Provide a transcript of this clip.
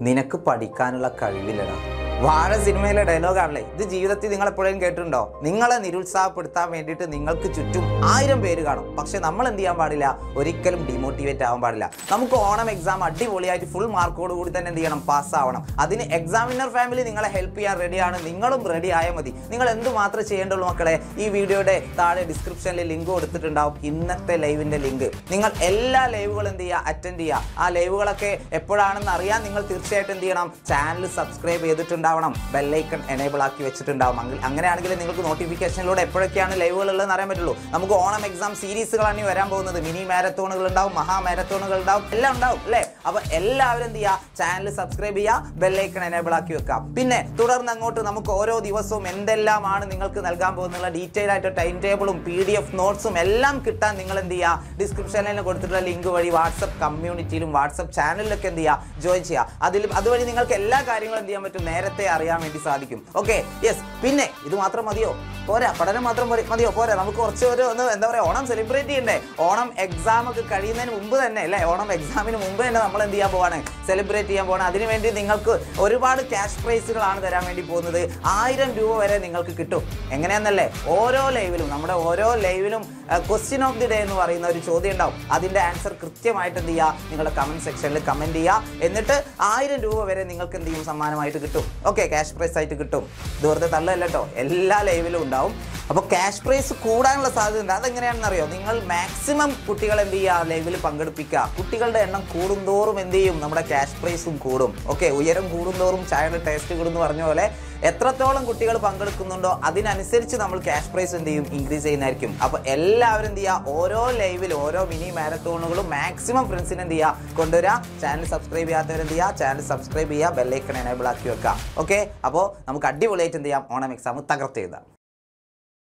നിനക്ക് പഠിക്കാനുള്ള കഴിവില്ലടാ വാഴ സിനിമയിലെ ഡയലോഗാണല്ലേ ഇത് ജീവിതത്തിൽ നിങ്ങൾ എപ്പോഴും കേട്ടിട്ടുണ്ടോ നിങ്ങളെ നിരുത്സാഹപ്പെടുത്താൻ വേണ്ടിയിട്ട് നിങ്ങൾക്ക് ചുറ്റും ആയിരം പേര് കാണും പക്ഷെ നമ്മൾ എന്ത് ചെയ്യാൻ പാടില്ല ഒരിക്കലും ഡിമോട്ടിവേറ്റ് ആവാൻ പാടില്ല നമുക്ക് ഓണം എക്സാം അടിപൊളിയായിട്ട് ഫുൾ മാർക്കോട് കൂടി തന്നെ എന്ത് ചെയ്യണം പാസ്സാവണം അതിന് എക്സാമിനർ ഫാമിലി നിങ്ങളെ ഹെൽപ്പ് ചെയ്യാൻ റെഡിയാണ് നിങ്ങളും റെഡി ആയാൽ മതി നിങ്ങൾ എന്ത് മാത്രമേ ചെയ്യേണ്ടുള്ളൂ മക്കളെ ഈ വീഡിയോയുടെ താഴെ ഡിസ്ക്രിപ്ഷനിൽ ലിങ്ക് കൊടുത്തിട്ടുണ്ടാവും ഇന്നത്തെ ലൈവിന്റെ ലിങ്ക് നിങ്ങൾ എല്ലാ ലൈവുകളും എന്ത് ചെയ്യുക അറ്റൻഡ് ചെയ്യുക ആ ലൈവുകളൊക്കെ എപ്പോഴാണെന്ന് അറിയാൻ നിങ്ങൾ തീർച്ചയായിട്ടും എന്ത് ചെയ്യണം ചാനൽ സബ്സ്ക്രൈബ് ചെയ്തിട്ടുണ്ടാവണം ബെല്ലൈക്കൺ എനേബിൾ ആക്കി വെച്ചിട്ടുണ്ടാവും അങ്ങ- അങ്ങനെയാണെങ്കിൽ നിങ്ങൾക്ക് നോട്ടിഫിക്കേഷനിലൂടെ എപ്പോഴൊക്കെയാണ് ലൈവുകൾ ഉള്ളതെന്ന് അറിയാൻ പറ്റുള്ളൂ നമുക്ക് ഓണം എക്സാം സീരീസുകളാണ് ഇനി വരാൻ പോകുന്നത് മിനി മാരത്തോണുകൾ ഉണ്ടാവും മഹാ മാരത്തോണുകൾ ഉണ്ടാവും എല്ലാം ഉണ്ടാവും അല്ലേ അപ്പൊ എല്ലാവരും എന്ത് ചെയ്യുക ചാനൽ സബ്സ്ക്രൈബ് ചെയ്യുക ബെല്ലൈക്കൺ എനേബിൾ ആക്കി വെക്കാം പിന്നെ തുടർന്ന് അങ്ങോട്ട് നമുക്ക് ഓരോ ദിവസവും എന്തെല്ലാമാണ് നിങ്ങൾക്ക് നൽകാൻ പോകുന്നുള്ള ഡീറ്റെയിൽ ആയിട്ട് ടൈം ടേബിളും പി ഡി എഫ് നോട്ട്സും എല്ലാം കിട്ടാൻ നിങ്ങൾ എന്ത് ചെയ്യുക ഡിസ്ക്രിപ്ഷനിൽ കൊടുത്തിട്ടുള്ള ലിങ്ക് വഴി വാട്സപ്പ് കമ്മ്യൂണിറ്റിയിലും വാട്സപ്പ് ചാനലിലൊക്കെ എന്ത് ചെയ്യുക ജോയിൻ ചെയ്യുക അതിൽ അതുവഴി നിങ്ങൾക്ക് എല്ലാ കാര്യങ്ങളും എന്ത് ചെയ്യാൻ പറ്റും നേരത്തെ അറിയാൻ വേണ്ടി സാധിക്കും ഓക്കെ യെസ് പിന്നെ ഇത് മാത്രം മതിയോ പോരാ പഠനം മാത്രം മതി- മതിയോ പോരാ നമുക്ക് കുറച്ച് ഒരു ഒന്ന് എന്താ പറയുക ഓണം സെലിബ്രേറ്റ് ചെയ്യണ്ടേ ഓണം എക്സാം ഒക്കെ കഴിയുന്നതിന് മുമ്പ് തന്നെ അല്ലേ ഓണം എക്സാമിന് മുമ്പ് തന്നെ നമ്മൾ എന്ത് ചെയ്യാൻ പോവാണ് സെലിബ്രേറ്റ് ചെയ്യാൻ പോവാണ് അതിനുവേണ്ടി നിങ്ങൾക്ക് ഒരുപാട് ക്യാഷ് പ്രൈസുകളാണ് തരാൻ വേണ്ടി പോകുന്നത് ആയിരം രൂപ വരെ നിങ്ങൾക്ക് കിട്ടും എങ്ങനെയാണെന്നല്ലേ ഓരോ ലൈവിലും നമ്മുടെ ഓരോ ലൈവിലും ക്വസ്റ്റ്യൻ ഓഫ് ദി ഡേ എന്ന് പറയുന്ന ഒരു ചോദ്യം ഉണ്ടാവും അതിന്റെ ആൻസർ കൃത്യമായിട്ട് എന്ത് ചെയ്യുക നിങ്ങളുടെ കമന്റ് സെക്ഷനിൽ കമന്റ് ചെയ്യുക എന്നിട്ട് ആയിരം രൂപ വരെ നിങ്ങൾക്ക് എന്ത് ചെയ്യും സമ്മാനമായിട്ട് കിട്ടും ഓക്കെ ക്യാഷ് പ്രൈസ് ആയിട്ട് കിട്ടും ഇത് വെറുതെ തള്ളല്ല കേട്ടോ എല്ലാ ലൈവിലും ഉണ്ടാവും അപ്പോൾ ക്യാഷ് പ്രൈസ് കൂടാനുള്ള സാധ്യത ഉണ്ട് അതെങ്ങനെയാണെന്ന് അറിയോ നിങ്ങൾ മാക്സിമം കുട്ടികളെ എന്ത് ചെയ്യുക ലൈവിൽ പങ്കെടുപ്പിക്കുക കുട്ടികളുടെ എണ്ണം കൂടുന്തോറും എന്ത് ചെയ്യും നമ്മുടെ ക്യാഷ് പ്രൈസും കൂടും ഓക്കെ ഉയരം കൂടുന്തോറും ചായയുടെ ടേസ്റ്റ് കൂടും എന്ന് പറഞ്ഞ പോലെ എത്രത്തോളം കുട്ടികൾ പങ്കെടുക്കുന്നുണ്ടോ അതിനനുസരിച്ച് നമ്മൾ ക്യാഷ് പ്രൈസ് എന്ത് ചെയ്യും ഇൻക്രീസ് ചെയ്യുന്നതായിരിക്കും അപ്പോൾ എല്ലാവരും എന്ത് ചെയ്യുക ഓരോ ലൈവിൽ ഓരോ മിനി മാരത്തോണുകളും മാക്സിമം ഫ്രണ്ട്സിന് എന്ത് ചെയ്യുക കൊണ്ടുവരിക ചാനൽ സബ്സ്ക്രൈബ് ചെയ്യാത്തവർ എന്ത് ചെയ്യുക ചാനൽ സബ്സ്ക്രൈബ് ചെയ്യുക ബെല്ലൈക്കൺ എനേബിൾ ആക്കി വെക്കുക ഓക്കെ അപ്പോൾ നമുക്ക് അടിപൊളിയായിട്ട് എന്ത് ചെയ്യാം ഓണം എക്സാം തകർത്ത് എഴുതാം